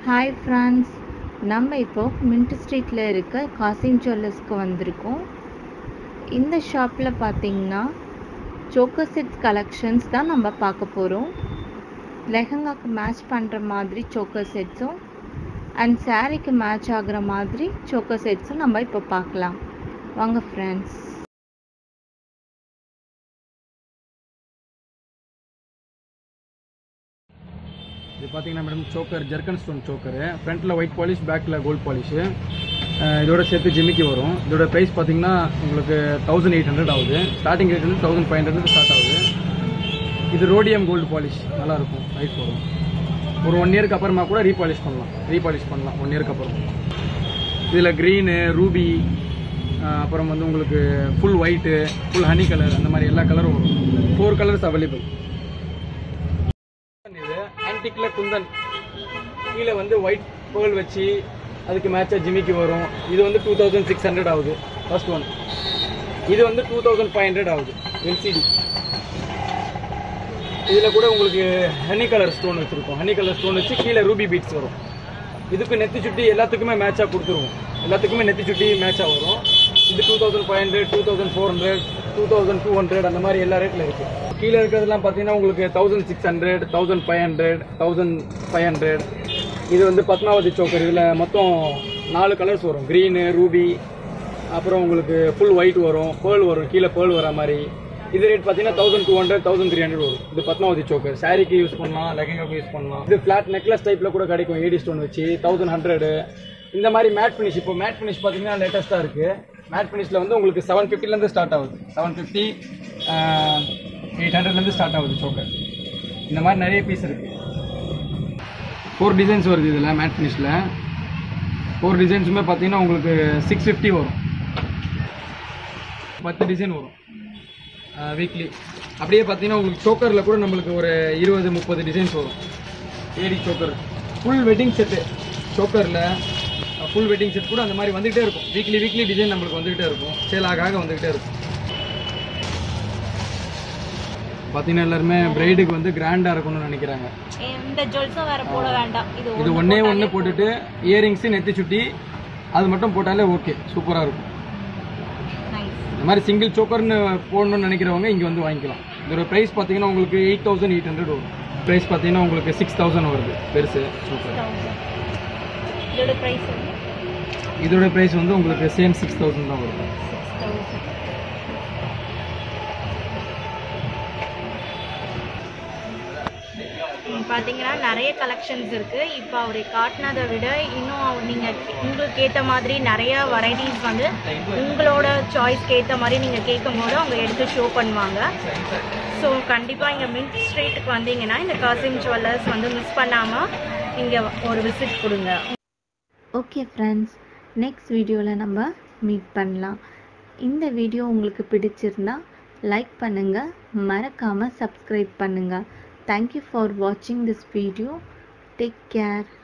hi friends நம்ம இப்போ mint ஸ்ட்ரீட்டில் இருக்க காசிம் ஜுவல்லர்ஸ்க்கு வந்திருக்கோம் இந்த ஷாப்பில் பார்த்தீங்கன்னா சோக்கர் செட்ஸ் கலெக்ஷன்ஸ் தான் நம்ம பார்க்க போகிறோம் லெஹங்காக்கு மேட்ச் பண்ணுற மாதிரி சோக்கர் செட்ஸும் அண்ட் சாரீக்கு மேட்ச் ஆகுற மாதிரி சோக்கர் செட்ஸும் நம்ம இப்போ பார்க்கலாம் வாங்க ஃப்ரெண்ட்ஸ் இது பார்த்தீங்கன்னா மேடம் சோக்கர் ஜெர்கன் ஸ்டோன் சோக்கரு ஃப்ரண்ட்டில் ஒயிட் பாலிஷ் பேக்கில் கோல்ட் பாலிஷு இதோட சேர்த்து ஜிமிக்கி வரும் இதோட ப்ரைஸ் பார்த்தீங்கன்னா உங்களுக்கு தௌசண்ட் எயிட் ஹண்ட்ரட் ஆகுது ஸ்டார்டிங் ரேட் வந்து தௌசண்ட் ஃபைவ் ஹண்ட்ரட் ஸ்டார்ட் ஆகுது இது ரோடியம் கோல்டு பாலிஷ் நல்லாயிருக்கும் லைஃப் வரும் ஒரு ஒன் இயருக்கு அப்புறமா கூட ரீபாலிஷ் பண்ணலாம் ரீபாலிஷ் பண்ணலாம் ஒன் இயருக்கு அப்புறம் இதில் க்ரீனு ரூபி அப்புறம் வந்து உங்களுக்கு full white full honey colour அந்த மாதிரி எல்லா கலரும் வரும் ஃபோர் கலர்ஸ் அவைலபிள் இது ஆன்டிக்ல குந்தன் கீழே வந்து ஒயிட் பேர்ல் வச்சு அதுக்கு மேட்சாக ஜிமிக்கு வரும் இது வந்து டூ தௌசண்ட் சிக்ஸ் ஹண்ட்ரட் ஆகுது ஃபர்ஸ்ட் ஒன் இது வந்து டூ தௌசண்ட் ஃபைவ் ஹண்ட்ரட் ஆகுது எல்சிடி இதில் கூட உங்களுக்கு ஹனி கலர் ஸ்டோன் வச்சுருக்கோம் ஹனி கலர் ஸ்டோன் வச்சு கீழே ரூபி பீட்ஸ் வரும் இதுக்கு நெத்தி சுட்டி எல்லாத்துக்குமே மேட்சாக கொடுத்துருவோம் எல்லாத்துக்குமே நெத்தி சுட்டி மேட்சாக வரும் இது two thousand five hundred two thousand four hundred two thousand two hundred அந்த மாதிரி எல்லா ரேட்டில் இருக்குது கீழே இருக்கிறதெல்லாம் பார்த்தீங்கன்னா உங்களுக்கு thousand six hundred thousand five hundred thousand five hundred இது வந்து பத்மாவதி சோக்கர் இதில் மொத்தம் நாலு கலர்ஸ் வரும் க்ரீனு ரூபி அப்புறம் உங்களுக்கு ஃபுல் ஒயிட் வரும் பேர்ல் வரும் கீழே பேர்ல் வர மாதிரி இது ரேட் பார்த்தீங்கன்னா thousand two hundred thousand three hundred வரும் இது பத்மாவதி சோக்கர் சாரிக்கு யூஸ் பண்ணலாம் லெஹங்காக்கு யூஸ் பண்ணலாம் இது ஃப்ளாட் நெக்லஸ் டைப்பில் கூட கிடைக்கும் ஏடி ஸ்டோன் வச்சு தௌசண்ட் ஹண்ட்ரடு இந்த மாதிரி மேட் ஃபினிஷ் இப்போ மேட் ஃபினிஷ் பார்த்தீங்கன்னா லேட்டஸ்ட்டாக இருக்குது மேட் ஃபினிஷில் வந்து உங்களுக்கு செவன் ஃபிஃப்டிலேருந்து ஸ்டார்ட் ஆகுது செவன் ஃபிஃப்டி எயிட் ஹண்ட்ரட்லேருந்து ஸ்டார்ட் ஆகுது சோக்கர் இந்த மாதிரி நிறைய பீஸ் இருக்குது ஃபோர் டிசைன்ஸ் வருது இதில் மேட் ஃபினிஷில் ஃபோர் டிசைன்ஸுமே பார்த்தீங்கன்னா உங்களுக்கு சிக்ஸ் ஃபிஃப்டி வரும் பத்து டிசைன் வரும் வீக்லி அப்படியே பார்த்தீங்கன்னா உங்களுக்கு சோக்கரில் கூட நம்மளுக்கு ஒரு இருபது முப்பது டிசைன்ஸ் வரும் AD choker full wedding set சோக்கரில் ஃபுல் வெட்டிங் செட் கூட அந்த மாதிரி வந்துகிட்டே இருக்கும் வீக்லி வீக்லி டிசைன் நம்மளுக்கு வந்துகிட்டே இருக்கும் சேல் ஆக ஆக வந்துகிட்டே இருக்கும் பார்த்தீங்கன்னா எல்லாருமே பிரைடுக்கு வந்து கிராண்டாக இருக்கணும்னு நினைக்கிறாங்க இந்த ஜுவல்ஸும் வேற போட வேண்டாம் இது இது ஒண்ணே ஒன்று போட்டுட்டு இயரிங்ஸு நெத்தி சுட்டி அது மட்டும் போட்டாலே ஓகே சூப்பராக இருக்கும் நைஸ் இந்த மாதிரி சிங்கிள் சோக்கர்னு போடணும்னு நினைக்கிறவங்க இங்கே வந்து வாங்கிக்கலாம் இதோட ப்ரைஸ் பார்த்தீங்கன்னா உங்களுக்கு எயிட் தௌசண்ட் எயிட் ஹண்ட்ரட் வரும் ப்ரைஸ் பார்த்தீங்கன்னா உங்களுக்கு சிக்ஸ் தௌசண்ட் வருது பெருசு சூப்பர் இதோட ப்ரைஸ் வந்து இதோட ப்ரைஸ் வந்து உங்களுக்கு சேம் சிக்ஸ் தௌசண்ட் தான் வரும் சிக்ஸ் தௌசண்ட் பார்த்தீங்கன்னா நிறைய கலெக்ஷன்ஸ் இருக்கு இப்போ அவர் காட்டினதை விட இன்னும் அவர் நீங்கள் உங்களுக்கு ஏற்ற மாதிரி நிறைய வெரைட்டிஸ் வந்து உங்களோட சாய்ஸ்க்கு ஏற்ற மாதிரி நீங்கள் கேட்கும் போது அவங்க எடுத்து ஷோ பண்ணுவாங்க ஸோ கண்டிப்பாக இங்கே மின்ட் ஸ்ட்ரீட்டுக்கு வந்தீங்கன்னா இந்த காசிம் ஜுவல்லர்ஸ் வந்து மிஸ் பண்ணாமல் இங்கே ஒரு விசிட் கொடுங்க ஓகே ஃப்ரெண்ட்ஸ் நெக்ஸ்ட் வீடியோவில் நம்ம மீட் பண்ணலாம் இந்த வீடியோ உங்களுக்கு பிடிச்சிருந்தா லைக் பண்ணுங்கள் மறக்காமல் சப்ஸ்கிரைப் பண்ணுங்கள் தேங்க்யூ ஃபார் வாட்சிங் திஸ் வீடியோ டேக் கேர்